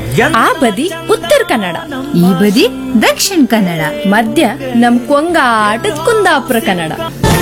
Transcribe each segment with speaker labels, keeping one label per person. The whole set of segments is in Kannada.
Speaker 1: ಆ ಬದಿ ಉತ್ತರ ಕನ್ನಡ
Speaker 2: ಈ ಬದಿ ದಕ್ಷಿಣ ಕನ್ನಡ
Speaker 1: ಮಧ್ಯ ನಮ್ ಕೊಂಗಾಟದ Kundapura Kannada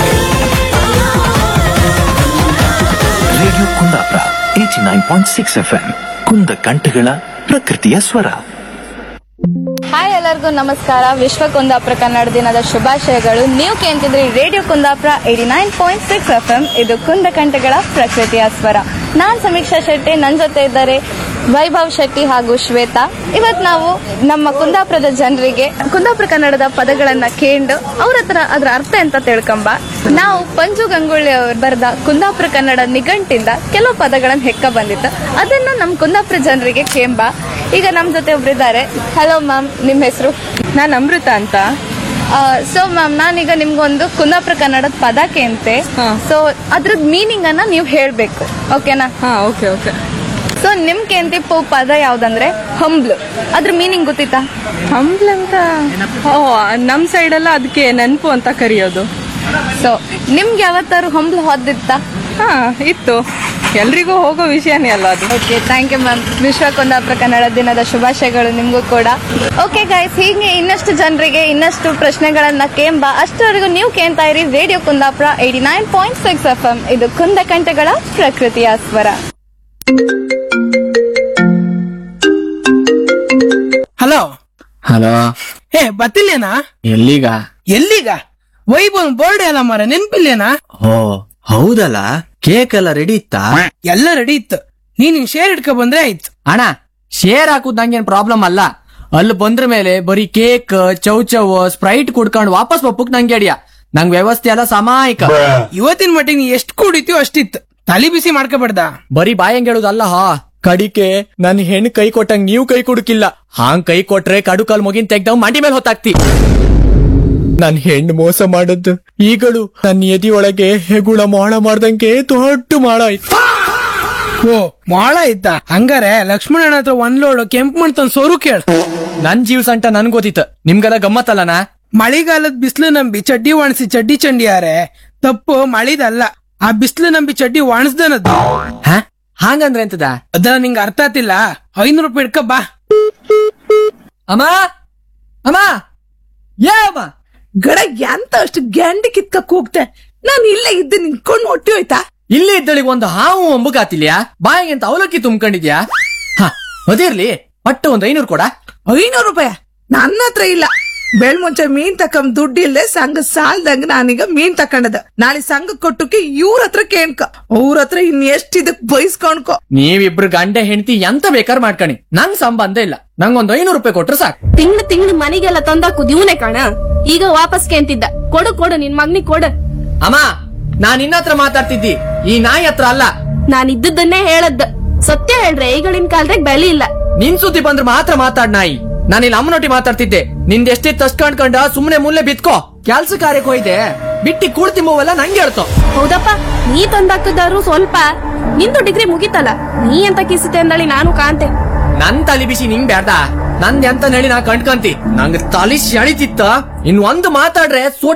Speaker 3: radio Kundapura eighty nine point six F M ಕುಂದ ಕಂಠಗಳ ಪ್ರಕೃತಿಯ ಸ್ವರ
Speaker 4: ಹಾಯ್ ಎಲ್ಲರಿಗೂ ನಮಸ್ಕಾರ ವಿಶ್ವ ಕುಂದಾಪುರ ಕನ್ನಡ ದಿನದ ಶುಭಾಶಯಗಳು ನೀವು ಕೇಳ್ತಿದ್ರಿ radio Kundapura eighty nine point six F M ಇದು ಕುಂದ ಕಂಠಗಳ ಪ್ರಕೃತಿಯ ಸ್ವರ ನಾನ್ ಸಮೀಕ್ಷಾ ಶೆಟ್ಟಿ ನನ್ನ ಜೊತೆ ಇದ್ದಾರೆ ವೈಭವ್ ಶೆಟ್ಟಿ ಹಾಗೂ ಶ್ವೇತಾ ಇವತ್ ನಾವು ನಮ್ಮ ಕುಂದಾಪುರದ ಜನರಿಗೆ ಕುಂದಾಪುರ ಕನ್ನಡದ ಪದಗಳನ್ನ ಕೇಂಡು ಅವ್ರ ಹತ್ರ ಅದ್ರ ಅರ್ಥ ಎಂತ ತಿಳ್ಕೊಂಬ ನಾವು ಪಂಜು ಗಂಗೂಳಿ ಅವ್ರು ಬರೆದ ಕುಂದಾಪುರ ಕನ್ನಡ ನಿಘಂಟಿಂದ ಕೆಲವು ಪದಗಳನ್ನ ಹೆಕ್ಕ ಬಂದಿತ್ತು ಅದನ್ನ ನಮ್ಮ ಕುಂದಾಪುರ ಜನರಿಗೆ ಕೇಂಬ ಈಗ ನಮ್ ಜೊತೆ ಒಬ್ರಿದ್ದಾರೆ ಹಲೋ ಮ್ಯಾಮ್ ನಿಮ್ಮ ಹೆಸರು
Speaker 5: ನಾನು ಅಮೃತ ಅಂತ
Speaker 4: ಸೊ ಮ್ಯಾಮ್ ನಾನೀಗ ನಿಮ್ಗೊಂದು ಕುಂದಾಪುರ ಕನ್ನಡದ ಪದ ಕೇಂತೆ
Speaker 5: ಹಾ.
Speaker 4: ಸೊ ಅದ್ರದ್ ಮೀನಿಂಗ್ ಅನ್ನ ನೀವು ಹೇಳ್ಬೇಕು ಓಕೆನಾ
Speaker 5: ಹಾ ಓಕೆ ಓಕೆ
Speaker 4: ಸೊ ನಿಮ್ ಕೇಂತಿ ಪು ಪದ ಯಾವ್ದಂದ್ರೆ ಹಂಬ್ಲು ಅದ್ರ ಮೀನಿಂಗ್ ಗೊತ್ತಿತ್ತಾ
Speaker 5: ಹಂಬ್ಲ್ ಅಂತ ಓ ನಮ್ ಸೈಡ್ ಎಲ್ಲ ಅದಕ್ಕೆ ನೆನಪು ಅಂತ ಕರೆಯೋದು
Speaker 4: ಸೊ ನಿಮ್ಗೆ ಯಾವತ್ತಾರು ಹಂಬ್ಲು ಹೊದ್ದಿತ್ತಾ
Speaker 5: ಹಾ ಇತ್ತು ಎಲ್ರಿಗೂ ಹೋಗೋ ವಿಷಯನೇ ಅಲ್ಲ ಅದು
Speaker 4: ಓಕೆ ಥ್ಯಾಂಕ್ ಯು ಮ್ಯಾಮ್ ವಿಶ್ವ ಕುಂದಾಪುರ ಕನ್ನಡ ದಿನದ ಶುಭಾಶಯಗಳು ನಿಮಗೂ ಕೂಡ ಓಕೆ ಗೈಸ್ ಹೀಗೆ ಇನ್ನಷ್ಟು ಜನರಿಗೆ ಇನ್ನಷ್ಟು ಪ್ರಶ್ನೆಗಳನ್ನ ಕೇಂಬ ಅಷ್ಟರವರೆಗೂ ನೀವು ಕೇಳ್ತಾ ಇರಿ radio Kundapura eighty nine point six F M ಇದು ಕುಂದ ಕಂಠಗಳ ಪ್ರಕೃತಿಯ ಸ್ವರ
Speaker 6: ಹಲೋ
Speaker 7: ಹಲೋ
Speaker 6: ಏ ಬತ್ತಿಲ್ಲೇನಾ
Speaker 7: ಎಲ್ಲಿಗ
Speaker 6: ಎಲ್ಲಿಗ ವೈಭವ್ ಬೋರ್ಡ್ ಎಲ್ಲ ಮರ ನೆನ್ಪಿಲ್ಲೇನಾ
Speaker 7: ಓ ಹೌದಲ್ಲ ಕೇಕ್ ಎಲ್ಲ ರೆಡಿ ಇತ್ತಾ
Speaker 6: ಎಲ್ಲ ರೆಡಿ ಇತ್ತು ನೀನ್ ಹಿಂಗ್ ಶೇರ್ ಇಟ್ಕೊ ಬಂದ್ರೆ ಆಯ್ತು
Speaker 7: ಅಣ್ಣ ಶೇರ್ ಹಾಕುದ್ ನಂಗೇನ್ ಪ್ರಾಬ್ಲಮ್ ಅಲ್ಲ ಅಲ್ಲಿ ಬಂದ್ರ ಮೇಲೆ ಬರೀ ಕೇಕ್ ಚೌ ಚೌ ಸ್ಪ್ರೈಟ್ ಕುಡ್ಕೊಂಡು ವಾಪಸ್ ಬಪ್ಪುಕ್ ನಂಗೆ ಅಡಿಯ ನಂಗ್ ವ್ಯವಸ್ಥೆ ಎಲ್ಲ ಸಮಾಯಿಕ
Speaker 6: ಇವತ್ತಿನ ಮಟ್ಟಿಗೆ ನೀ ಎಷ್ಟು ಕುಡಿತೀವೋ ಅಷ್ಟಿತ್ತು ತಲೆ ಬಿಸಿ ಮಾಡ್ಕೋಬೇಡ್ದ
Speaker 7: ಬರೀ ಬಾಯಂಗ್ ಹೇಳುದಲ್ಲ ಹಾ ಕಡಿಕೆ ನನ್ ಹೆಣ್ ಕೈ ಕೊಟ್ಟಂಗ್ ನೀವು ಕೈ ಕುಡುಕಿಲ್ಲ ಹಾಂಗ್ ಕೈ ಕೊಟ್ರೆ ಕಡು ಕಾಲ್ ಮುಗಿನ್ ತೆಗ್ದವ್ ಮಂಡಿ ಮೇಲೆ ಹೊತ್ತಾಕ್ತಿ ನನ್ ಹೆಣ್ಣು ಮೋಸ ಮಾಡದ್ದು ಈಗಳು ನನ್ನ ಎದಿ ಒಳಗೆ ಹೆಗುಳ ಮಾಡ ಮಾಡ್ದಂಗೆ ದೊಡ್ಡ ಮಾಡ ಆಯ್ತು
Speaker 6: ಓ ಮಾಳ ಆಯ್ತಾ ಹಂಗಾರೆ ಲಕ್ಷ್ಮಣನ ಹತ್ರ ಒಂದ್ ಲೋಡ್ ಕೆಂಪು ಮಣ್ ತಂದ್ ಸೋರು ಕೇಳ
Speaker 7: ನನ್ ಜೀವ ಸಂಟ ನನ್ ಗೊತ್ತಿತ್ತು ನಿಮ್ಗೆಲ್ಲ ಗಮ್ಮತ್ತಲ್ಲನಾ
Speaker 6: ಮಳಿಗಾಲದ ಬಿಸಿಲು ನಂಬಿ ಚಡ್ಡಿ ಒಣಸಿ ಚಡ್ಡಿ ಚಂಡಿಯಾರೆ ತಪ್ಪು ಮಳಿದಲ್ಲ ಆ ಬಿಸಿಲು ನಂಬಿ ಚಡ್ಡಿ ಒಣಸ್ದನದ್ದು
Speaker 7: ಹ ಹಾಗಂದ್ರೆ ಎಂತದ
Speaker 6: ಅದ ನಿಂಗ ಅರ್ಥ ಆತಿಲ್ಲ ಐನೂರು ರೂಪಾಯಿ ಇಟ್ಕ ಬಾ
Speaker 7: ಅಮ್ಮ ಅಮ್ಮ ಏ ಅಮ್ಮ
Speaker 8: ಗಡ ಎಂತ ಅಷ್ಟು ಗ್ಯಾಂಡಿ ಕಿತ್ಕಕ್ ಹೋಗ್ತೆ ನಾನು ಇಲ್ಲೇ ಇದ್ದು ನಿಂತ್ಕೊಂಡು ಹೊಟ್ಟಿ ಹೋಯ್ತಾ
Speaker 7: ಇಲ್ಲೇ ಇದ್ದಳಿಗೆ ಒಂದು ಹಾವು ಅಂಬುಗಾತಿಲ್ಯಾ ಬಾಯಿಗೆ ಅಂತ ಅವಲಕ್ಕಿ ತುಂಬ್ಕೊಂಡಿದ್ಯಾ ಹ ಅದಿರ್ಲಿ ಪಟ್ಟ ಒಂದ್ ಐನೂರು ಕೊಡ
Speaker 8: ಐನೂರು ರೂಪಾಯಿ ನನ್ನ ಹತ್ರ ಇಲ್ಲ ಬೆಳ್ ಮುಂಚೆ ಮೀನ್ ತಕೊಂಡ್ ದುಡ್ಡು ಇಲ್ಲದೆ ಸಂಘ ಸಾಲ್ದಂಗ ನಾನೀಗ ಮೀನ್ ತಕೊಂಡದ ನಾಳೆ ಸಂಘ ಕೊಟ್ಟಕ್ಕೆ ಇವ್ರ ಹತ್ರ ಕೇಳ್ಕ ಅವ್ರ ಹತ್ರ ಇನ್ ಎಷ್ಟ್ ಇದಕ್ ಬೈಸ್ಕೊಂಡ್ಕೊ
Speaker 7: ನೀವಿಬ್ರು ಗಂಡ ಹೆಂಡತಿ ಎಂತ ಬೇಕಾರ್ ಮಾಡ್ಕಣಿ ನಂಗ್ ಸಂಬಂಧ ಇಲ್ಲ ನಂಗೊಂದ್ ಐನೂರು ರೂಪಾಯಿ ಕೊಟ್ರೆ ಸಾಕು
Speaker 9: ತಿಂಗ್ಳು ತಿಂಗ್ಳು ಮನೆಗೆಲ್ಲ ತಂದಾಕು ಇವನೇ ಕಾಣ ಈಗ ವಾಪಸ್ ಕೇಂತಿದ್ದ ಕೊಡು ಕೊಡು ನಿನ್ ಮಗ್ನಿಗ್ ಕೊಡು
Speaker 7: ಅಮ್ಮ ನಾನ್ ನಿನ್ನ ಹತ್ರ ಮಾತಾಡ್ತಿದ್ದಿ ಈ ನಾಯಿ ಹತ್ರ ಅಲ್ಲ
Speaker 9: ನಾನ್ ಇದ್ದದ್ದನ್ನೇ ಹೇಳದ್ದ ಸತ್ಯ ಹೇಳ್ರೆ ಈಗಳಿನ ಕಾಲದಾಗ ಬೆಲೆ ಇಲ್ಲ
Speaker 7: ನಿನ್ ಸುದ್ದಿ ಬಂದ್ರೆ ಮಾತ್ರ ಮಾತಾಡ್ ನಾಯಿ ನಾನು ಇಲ್ಲಿ ಅಮ್ಮನೊಟ್ಟಿ ಮಾತಾಡ್ತಿದ್ದೆ ನಿಂದ ಎಷ್ಟಿತ್ತು ಅಷ್ಟ್ ಕಂಡ್ಕೊಂಡ ಸುಮ್ನೆ ಮುಲ್ಲೆ ಬಿತ್ಕೋ ಕೆಲ್ಸ ಕಾರ್ಯಕ್ಕೆ ಹೋಯ್ದೆ ಬಿಟ್ಟಿ ಕೂಡ್ತಿಮ್ಮವೆಲ್ಲ ನಂಗೆ ಹೇಳ್ತೋ
Speaker 9: ಹೌದಪ್ಪ ನೀ ತಂದಾಕದಾರು ಸ್ವಲ್ಪ ನಿಂದು ಡಿಗ್ರಿ ಮುಗಿತಲ್ಲ ನೀ ಎಂತ ಕಿಸಿತೆ ಅಂದಳಿ ನಾನು ಕಾಂತೆ
Speaker 7: ನನ್ ತಲಿ ಬಿಸಿ ನಿಂಗ್ ಬ್ಯಾಡ ನಂದ್ ಎಂತ ಹೇಳಿ ನಾ ಕಂಡ್ಕಂತಿ ನಂಗ್ ತಲಿ ಶಳಿತಿತ್ತ ಇನ್ ಒಂದು ಮಾತಾಡ್ರೆ